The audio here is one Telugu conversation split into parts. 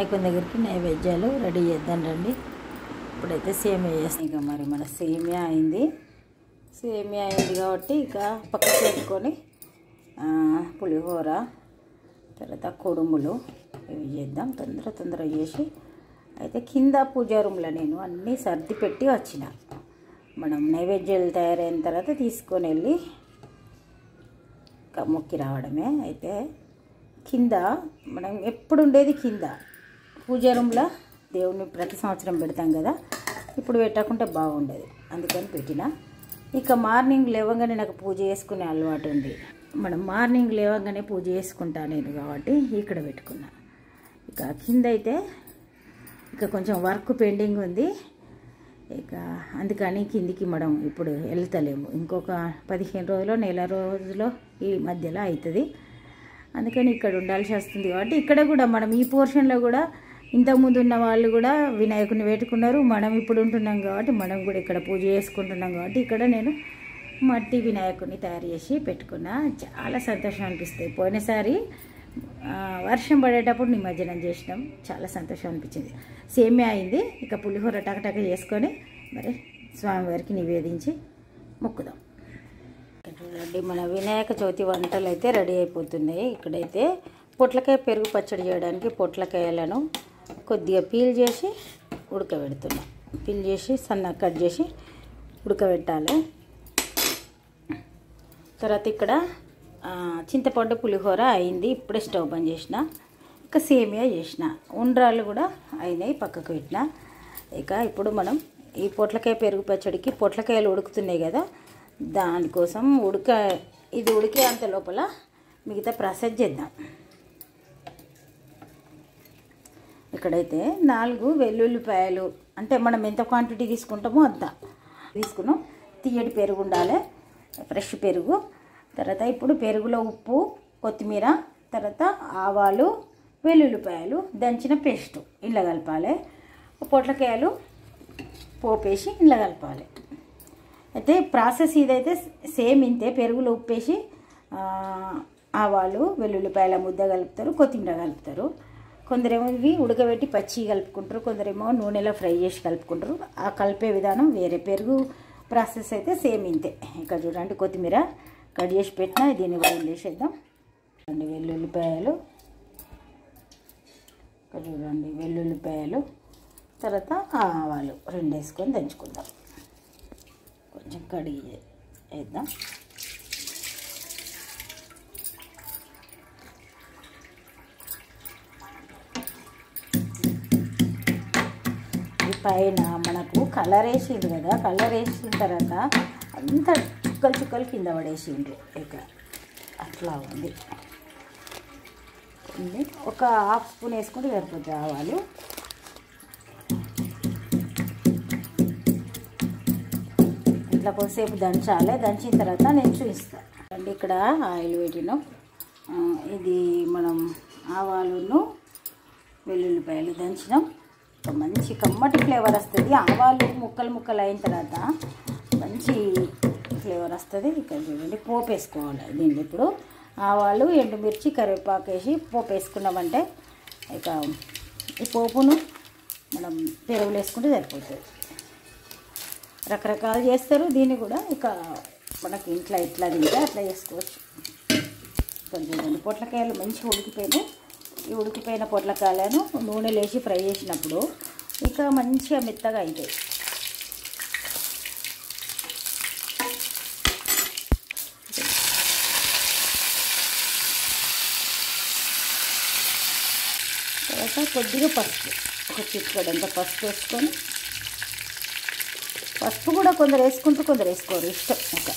వినాయకుని దగ్గరికి నైవేద్యాలు రెడీ చేద్దాం రండి ఇప్పుడైతే సేమియా చేస్తాం ఇక మరి మన సేమియా అయింది సేమియా అయింది కాబట్టి ఇక పక్కకు పెట్టుకొని ఆ, పులిహోర తర్వాత కుడుములు ఇవి చేద్దాం తొందర తొందర చేసి అయితే కింద పూజా రూమ్లో నేను అన్నీ సర్ది పెట్టి వచ్చిన మనం నైవేద్యాలు తయారైన తర్వాత తీసుకొని వెళ్ళి క- మొక్కి రావడమే అయితే కింద మనం ఎప్పుడు ఉండేది కింద పూజా రూమ్లో దేవుణ్ణి ప్రతి సంవత్సరం పెడతాం కదా ఇప్పుడు పెట్టకుంటే బాగుండేది అందుకని పెట్టిన ఇక మార్నింగ్ లేవగానే నాకు పూజ చేసుకునే అలవాటు ఉంది మనం మార్నింగ్ లేవగానే పూజ చేసుకుంటా నేను కాబట్టి ఇక్కడ పెట్టుకున్నా ఇక కింద అయితే ఇక కొంచెం వర్క్ పెండింగ్ ఉంది ఇక అందుకని కిందికి మనం ఇప్పుడు వెళ్తలేము ఇంకొక పదిహేను రోజులు నెల రోజులు ఈ మధ్యలో అవుతుంది అందుకని ఇక్కడ ఉండాల్సి వస్తుంది కాబట్టి ఇక్కడ కూడా మనం ఈ పోర్షన్లో కూడా ఇంతకుముందు ఉన్న వాళ్ళు కూడా వినాయకుని పెట్టుకున్నారు మనం ఇప్పుడు ఉంటున్నాం కాబట్టి మనం కూడా ఇక్కడ పూజ చేసుకుంటున్నాం కాబట్టి ఇక్కడ నేను మట్టి వినాయకుని తయారు చేసి పెట్టుకున్నా చాలా సంతోషం అనిపిస్తుంది పోయినసారి ఆ, వర్షం పడేటప్పుడు నిమజ్జనం చేసినాం చాలా సంతోషం అనిపించింది సేమే అయింది ఇక పులిహోర టకటక చేసుకొని మరి స్వామివారికి నివేదించి మొక్కుదాం ఇక్కడ చూడండి మన వినాయక చవితి వంటలు అయితే రెడీ అయిపోతున్నాయి ఇక్కడైతే పొట్లకాయ పెరుగు పచ్చడి చేయడానికి పొట్లకాయలను కొద్దిగా పీల్ చేసి ఉడకబెడుతున్నా పీల్ చేసి సన్నగా కట్ చేసి ఉడకబెట్టాలి తర్వాత ఇక్కడ ఆ, చింతపండు పులిహోర అయింది ఇప్పుడే స్టవ్ బంద్ చేసిన ఇక సేమియా చేసిన ఉండ్రాళ్ళు కూడా అయినాయి పక్కకు పెట్టిన ఇక ఇప్పుడు మనం ఈ పొట్లకాయ పెరుగు పచ్చడికి పొట్లకాయలు ఉడుకుతున్నాయి కదా దానికోసం ఉడక ఇది ఉడికే అంత లోపల మిగతా ప్రాసెస్ చేద్దాం ఇక్కడైతే నాలుగు వెల్లుల్లిపాయలు అంటే మనం ఎంత క్వాంటిటీ తీసుకుంటామో అంత తీసుకున్నాం తీయటి పెరుగు ఉండాలి ఫ్రెష్ పెరుగు తర్వాత ఇప్పుడు పెరుగులో ఉప్పు కొత్తిమీర తర్వాత ఆవాలు వెల్లుల్లిపాయలు దంచిన పేస్ట్ ఇంట్లో కలపాలి పొట్లకాయలు పోపేసి ఇంట్లో కలపాలి అయితే ప్రాసెస్ ఇదైతే సేమ్ ఇంతే పెరుగులో ఉప్పేసి ఆ, ఆవాలు వెల్లుల్లిపాయల ముద్ద కలుపుతారు కొత్తిమీర కలుపుతారు కొందరేమో ఇవి ఉడకబెట్టి పచ్చి కలుపుకుంటారు కొందరేమో నూనెలో ఫ్రై చేసి కలుపుకుంటారు ఆ కలిపే విధానం వేరే పెరుగు ప్రాసెస్ అయితే సేమ్ ఇంతే ఇక్కడ చూడండి కొత్తిమీర కట్ చేసి పెట్టినా దీన్ని కూడా వేసేద్దాం చూడండి వెల్లుల్లిపాయలు ఇక్కడ చూడండి వెల్లుల్లిపాయలు తర్వాత ఆవాలు రెండు వేసుకొని దంచుకుందాం కొంచెం కడిగి వేద్దాం ఈ పైన మనకు కలర్ వేసింది కదా కలర్ వేసిన తర్వాత అంత చుక్కలు చుక్కలు కింద పడేసిండ్రు ఇక అట్లా ఉంది ఉంది. ఒక హాఫ్ స్పూన్ వేసుకుంటే సరిపోతుంది ఆవాలు ఇట్లా కొద్దిసేపు దంచాలి దంచిన తర్వాత నేను చూపిస్తాను అండి ఇక్కడ ఆయిల్ పెట్టినాం ఆ, ఇది మనం ఆవాలును వెల్లుల్లిపాయలు దంచినాం ఒక మంచి కమ్మటి ఫ్లేవర్ వస్తుంది ఆవాలు ముక్కలు ముక్కలు అయిన తర్వాత మంచి ఫ్లేవర్ వస్తుంది ఇక్కడ చూడండి పోపు వేసుకోవాలి దీంట్లో ఇప్పుడు ఆవాలు ఎండుమిర్చి కరివేపాకు వేసి పోపు వేసుకున్నామంటే ఇక ఈ పోపును మనం పెరుగులు వేసుకుంటే సరిపోతుంది రకరకాలు చేస్తారు దీన్ని కూడా ఇక మనకి ఇంట్లో ఎట్లా తింటే అట్లా చేసుకోవచ్చు కొంచెం రెండు పొట్లకాయలు మంచిగా ఉడికిపోయినాయి ఈ ఉడికిపోయిన పొట్లకాయలను నూనెలో వేసి ఫ్రై చేసినప్పుడు ఇక మంచిగా మెత్తగా అవుతాయి తర్వాత కొద్దిగా పసుపు ఒక చిక్కడంత పసుపు వేసుకొని పసుపు కూడా కొందరు వేసుకుంటూ కొందరు వేసుకోరు ఇష్టం ఇంకా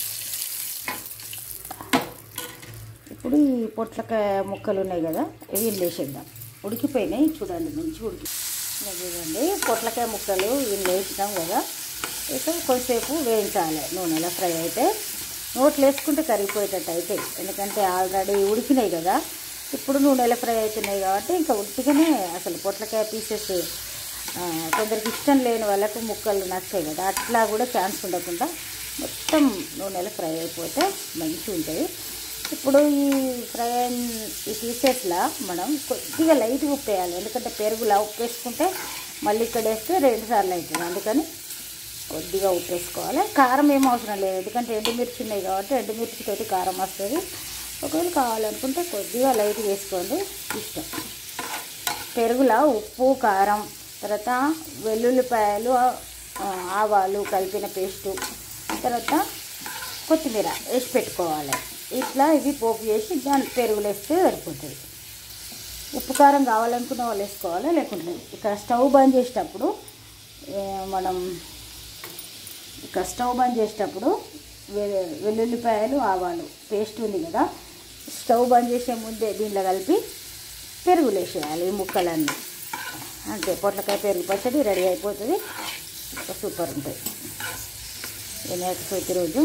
ఇప్పుడు ఈ పొట్లకాయ ముక్కలు ఉన్నాయి కదా ఇవి వేసేద్దాం ఉడికిపోయినాయి చూడండి మంచి ఉడికి ఇలా చూడండి పొట్లకాయ ముక్కలు ఇవి వేసినాం కదా ఇక కొద్దిసేపు వేయించాలి నూనెలో ఫ్రై అయితే నోట్లు వేసుకుంటే కరిగిపోయేటట్టు అవుతాయి ఎందుకంటే ఆల్రెడీ ఉడికినాయి కదా ఇప్పుడు నూనెలో ఫ్రై అవుతున్నాయి కాబట్టి ఇంకా ఉట్టిగానే అసలు పొట్లకాయ పీసెస్ కొందరికి ఇష్టం లేని వాళ్ళకు ముక్కలు నచ్చాయి కదా అట్లా కూడా ఛాన్స్ ఉండకుండా మొత్తం నూనెలో ఫ్రై అయిపోతే మంచిగా ఉంటుంది ఇప్పుడు ఈ ఫ్రై ఈ పీసెస్లా మనం కొద్దిగా లైట్గా ఉప్పు వేయాలి ఎందుకంటే పెరుగులా ఉప్పు వేసుకుంటే మళ్ళీ ఇక్కడ వేస్తే రెండు సార్లు అవుతుంది అందుకని కొద్దిగా ఉప్పు వేసుకోవాలి కారం ఏం అవసరం లేదు ఎందుకంటే ఎండుమిర్చి ఉన్నాయి కాబట్టి ఎండుమిర్చి తోటి కారం వస్తుంది ఒకవేళ కావాలనుకుంటే కొద్దిగా లైట్గా వేసుకోండి ఇష్టం పెరుగులా ఉప్పు కారం తర్వాత వెల్లుల్లిపాయలు ఆ, ఆవాలు కలిపిన పేస్టు తర్వాత కొత్తిమీర వేసి పెట్టుకోవాలి ఇట్లా ఇవి పోపు చేసి దాని పెరుగులు వేస్తే సరిపోతుంది ఉప్పు కారం కావాలనుకున్న వాళ్ళు వేసుకోవాలి లేకుంటే లేదు. ఇక్కడ స్టవ్ బంద్ చేసేటప్పుడు ఏ, మనం ఇక్కడ స్టవ్ బంద్ చేసేటప్పుడు వె- వెల్లుల్లిపాయలు ఆవాలు పేస్ట్ ఉంది కదా స్టవ్ బంద్ చేసే ముందే దీంట్లో కలిపి పెరుగులు వేసేయాలి ఈ ముక్కలన్నీ అంతే పొట్లకాయ పెరుగు పచ్చడి రెడీ అయిపోతుంది సూపర్ ఉంటుంది వినాయక చవితి రోజు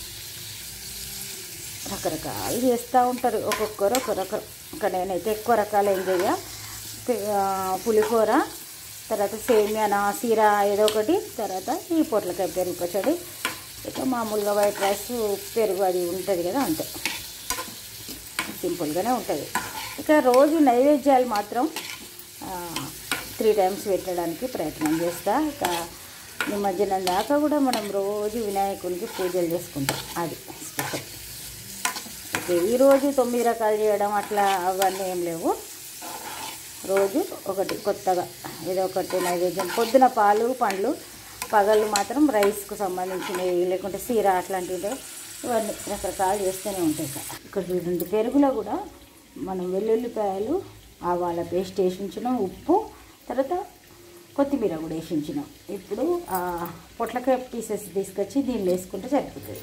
రకరకాలు చేస్తూ ఉంటారు ఒక్కొక్కరు ఒక రకం ఇంకా నేనైతే ఎక్కువ రకాలు ఏం చెయ్య పె- ఆ, పులిహోర తర్వాత సేమియా నాసీర ఏదో ఒకటి తర్వాత ఈ పొట్లకాయ పెరుగు పచ్చడి ఇక మామూలుగా వైట్ రైస్ పెరుగు అది ఉంటుంది కదా అంతే సింపుల్గానే ఉంటుంది ఇక రోజు నైవేద్యాలు మాత్రం త్రీ టైమ్స్ పెట్టడానికి ప్రయత్నం చేస్తా ఇక నిమజ్జనం దాకా కూడా మనం రోజు వినాయకునికి పూజలు చేసుకుంటాం అది స్పెషల్ ఓకే ఈరోజు తొమ్మిది రకాలు చేయడం అట్లా అవన్నీ ఏం లేవు రోజు ఒకటి కొత్తగా ఏదో ఒకటి నైవేద్యం పొద్దున పాలు పండ్లు పగళ్ళు మాత్రం రైస్కు సంబంధించినవి లేకుంటే సీర అట్లాంటివి ఉంటాయి. ఇవన్నీ రకరకాలు చేస్తూనే ఉంటాయి సార్ ఇక్కడ చూడండి పెరుగులో కూడా మనం వెల్లుల్లిపాయలు ఆవాల పేస్ట్ వేసి ఉంచినాం ఉప్పు తర్వాత కొత్తిమీర కూడా వేసి ఉంచినాం ఇప్పుడు ఆ పొట్లకాయ పీసెస్ తీసుకొచ్చి దీనిలో వేసుకుంటే సరిపోతుంది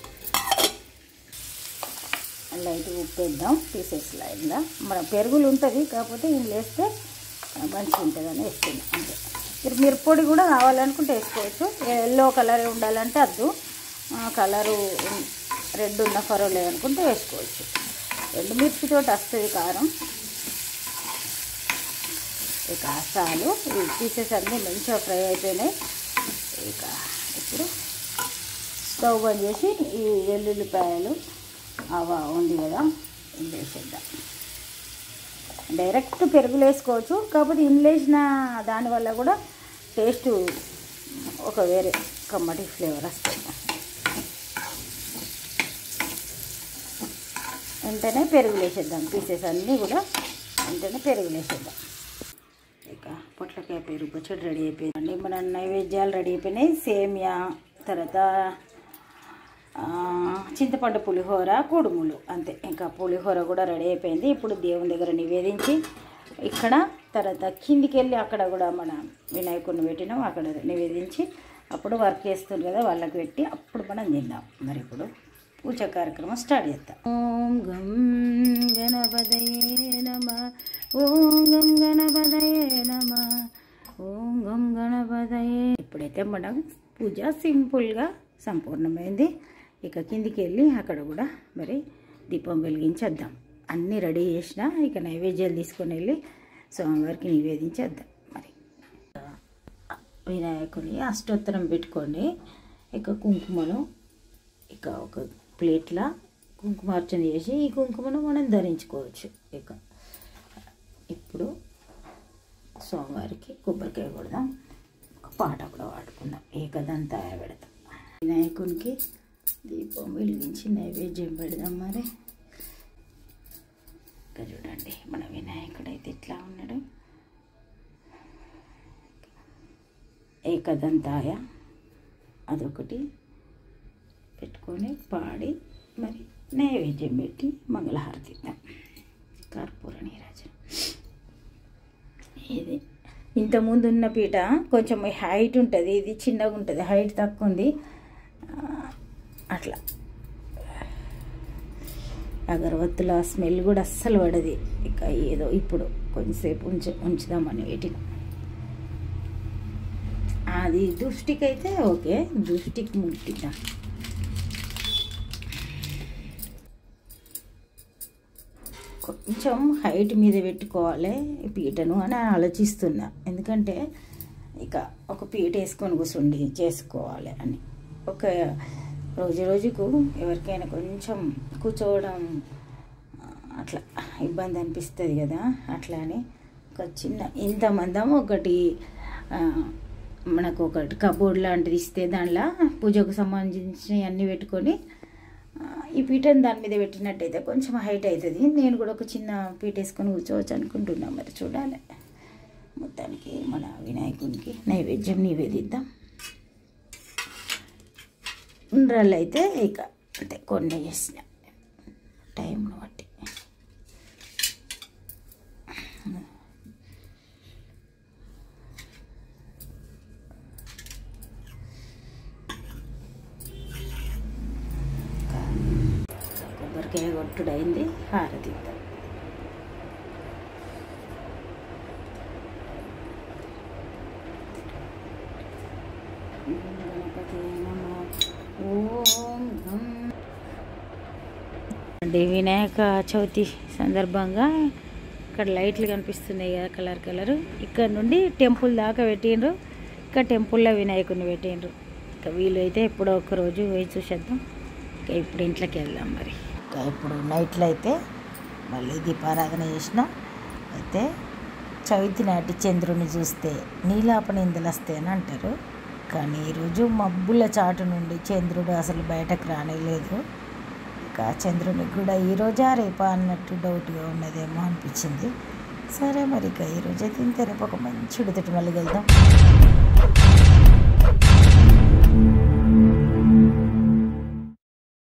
లైట్ ఉప్పు వేద్దాం పీసెస్ లైన్గా మన పెరుగులు ఉంటుంది కాకపోతే ఇందులో వేస్తే ఆ, మంచిగా ఉంటుందని వేస్తున్నాం అంతే మీరు మిరప్పొడి కూడా కావాలనుకుంటే వేసుకోవచ్చు ఎల్లో కలర్ ఉండాలంటే అద్దు కలరు రెడ్ ఉన్న పర్వాలేదు అనుకుంటే వేసుకోవచ్చు రెండు మిర్చితో వస్తుంది కారం ఇక చాలు ఈ పీసెస్ అన్నీ మంచిగా ఫ్రై అయిపోయినాయి ఇక ఇప్పుడు స్టవ్ బంద్ చేసి ఈ వెల్లుల్లిపాయలు అవ ఉంది కదా ఇది వేసేద్దాం డైరెక్ట్ పెరుగులు వేసుకోవచ్చు కాకపోతే ఇందులో వేసిన దానివల్ల కూడా టేస్ట్ ఒక వేరే కమ్మటి ఫ్లేవర్ వస్తుంది వెంటనే పెరుగులు వేసేద్దాం పీసెస్ అన్నీ కూడా వెంటనే పెరుగులు వేసేద్దాం ఇక పొట్లకాయ పెరుగు పచ్చడి రెడీ అయిపోయిందండి మన నైవేద్యాలు రెడీ అయిపోయినాయి సేమియా తర్వాత ఆ, చింతపండు పులిహోర కుడుములు అంతే ఇంకా పులిహోర కూడా రెడీ అయిపోయింది ఇప్పుడు దేవుని దగ్గర నివేదించి ఇక్కడ తర్వాత కిందికి వెళ్ళి అక్కడ కూడా మన వినాయకుడిని పెట్టినాం అక్కడ నివేదించి అప్పుడు వర్క్ చేస్తుంది కదా వాళ్ళకి పెట్టి అప్పుడు మనం తిందాం మరి ఇప్పుడు పూజ కార్యక్రమం స్టార్ట్ చేద్దాం ఓం గం గణపతయే నమ ఓం గం గణపతయే నమ ఓం గం గణపతయే ఇప్పుడైతే మనం పూజ సింపుల్గా సంపూర్ణమైంది ఇక కిందికి వెళ్ళి అక్కడ కూడా మరి దీపం వెలిగించేద్దాం అన్నీ రెడీ చేసిన ఇక నైవేద్యాలు తీసుకొని వెళ్ళి స్వామివారికి నివేదించేద్దాం మరి వినాయకుని అష్టోత్తరం పెట్టుకొని ఇక కుంకుమను ఇక ఒక ప్లేట్లో కుంకుమార్చన చేసి ఈ కుంకుమను మనం ధరించుకోవచ్చు ఇక ఇప్పుడు స్వామివారికి కొబ్బరికాయ కొడదాం ఒక పాట కూడా పాడుకుందాం ఏకదంతా పెడతాం వినాయకునికి దీపం వెలిగించి నైవేద్యం పెడదాం మరి ఇంకా చూడండి మన వినాయకుడు అయితే ఇట్లా ఉన్నాడు ఏకదంతాయ అదొకటి పెట్టుకొని పాడి మరి నైవేద్యం పెట్టి మంగళహారతి ఇద్దాం కర్పూర నీరాజనం ఇది ఇంతకుముందు ఉన్న పీట కొంచెం హైట్ ఉంటుంది ఇది చిన్నగా ఉంటుంది హైట్ తక్కువ ఉంది ఆ, అట్లా అగరవత్తుల స్మెల్ కూడా అస్సలు పడది ఇక ఏదో ఇప్పుడు కొంచెంసేపు ఉంచ ఉంచుదామని వేటిన అది దృష్టికి అయితే ఓకే దృష్టికి ముట్టిద్దాం కొంచెం హైట్ మీద పెట్టుకోవాలి ఈ పీటను అని ఆలోచిస్తున్నా ఎందుకంటే ఇక ఒక పీట వేసుకొని కూర్చుండి చేసుకోవాలి అని ఒక రోజు రోజుకు ఎవరికైనా కొంచెం కూర్చోవడం అట్లా ఇబ్బంది అనిపిస్తుంది కదా అట్లా అని ఒక చిన్న ఇంత మందం ఒకటి ఆ, మనకు ఒకటి కబోర్డ్ లాంటిది ఇస్తే దానిలో పూజకు సంబంధించినవి అన్నీ పెట్టుకొని ఆ, ఈ పీటను దాని మీద పెట్టినట్టయితే కొంచెం హైట్ అవుతుంది నేను కూడా ఒక చిన్న పీట వేసుకొని కూర్చోవచ్చు అనుకుంటున్నా మరి చూడాలి మొత్తానికి మన వినాయకునికి నైవేద్యం నివేదిద్దాం ఉండ్రాళ్ళు అయితే ఇక అంతే కొన్ని చేసిన టైంను బట్టి కొబ్బరికాయ కొట్టుడు అయింది హారతి ఇద్దాం గణపతి నమః ఓం గం అంటే వినాయక చవితి సందర్భంగా ఇక్కడ లైట్లు కనిపిస్తున్నాయి కదా కలర్ కలర్ ఇక్కడ నుండి టెంపుల్ దాకా పెట్టిండ్రు ఇక్కడ టెంపుల్లో వినాయకుడిని పెట్టిండ్రు ఇక వీలు అయితే ఎప్పుడో ఒక రోజు వేచి చూసేద్దాం ఇక ఇప్పుడు ఇంట్లోకి వెళ్దాం మరి ఇక ఇప్పుడు నైట్లో అయితే మళ్ళీ దీపారాధన చేసిన అయితే చవితి నాటి చంద్రుని చూస్తే నీలాప నిందలు వస్తాయని అంటారు కానీ ఈరోజు మబ్బుల చాటు నుండి చంద్రుడు అసలు బయటకు రానేలేదు ఇంకా చంద్రునికి కూడా ఈ రోజా రేపా అన్నట్టు డౌట్గా ఉన్నదేమో అనిపించింది సరే మరి ఇక ఈరోజు అయితే ఇంత రేపు ఒక మంచి ఉడితటి మళ్ళీ వెళ్దాం